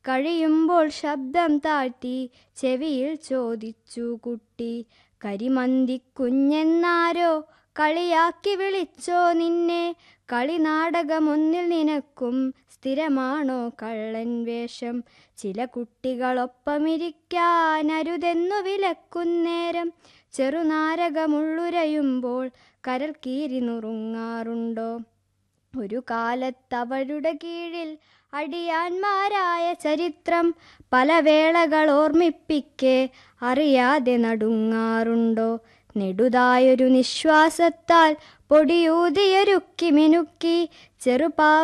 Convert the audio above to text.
കഴിയുമ്പോൾ ശബ്ദം താഴ്ത്തി ചെവിയിൽ ചോദിച്ചു കുട്ടി കരിമന്തിക്കുഞ്ഞെന്നാരോ കളിയാക്കി വിളിച്ചോ നിന്നെ കളിനാടകമൊന്നിൽ നിനക്കും സ്ഥിരമാണോ കള്ളൻ വേഷം ചില കുട്ടികളൊപ്പമിരിക്കാനരുതെന്നു വിലക്കുന്നേരം ചെറുനാരകമുള്ളുരയുമ്പോൾ കരൽ കീറി നുറുങ്ങാറുണ്ടോ ഒരു കാലത്തവരുടെ കീഴിൽ അടിയാന്മാരായ ചരിത്രം പല വേളകൾ ഓർമ്മിപ്പിക്കെ അറിയാതെ നടുങ്ങാറുണ്ടോ നെടുതായൊരു നിശ്വാസത്താൽ പൊടിയൂതിയൊരുക്കി മിനുക്കി ചെറുപാ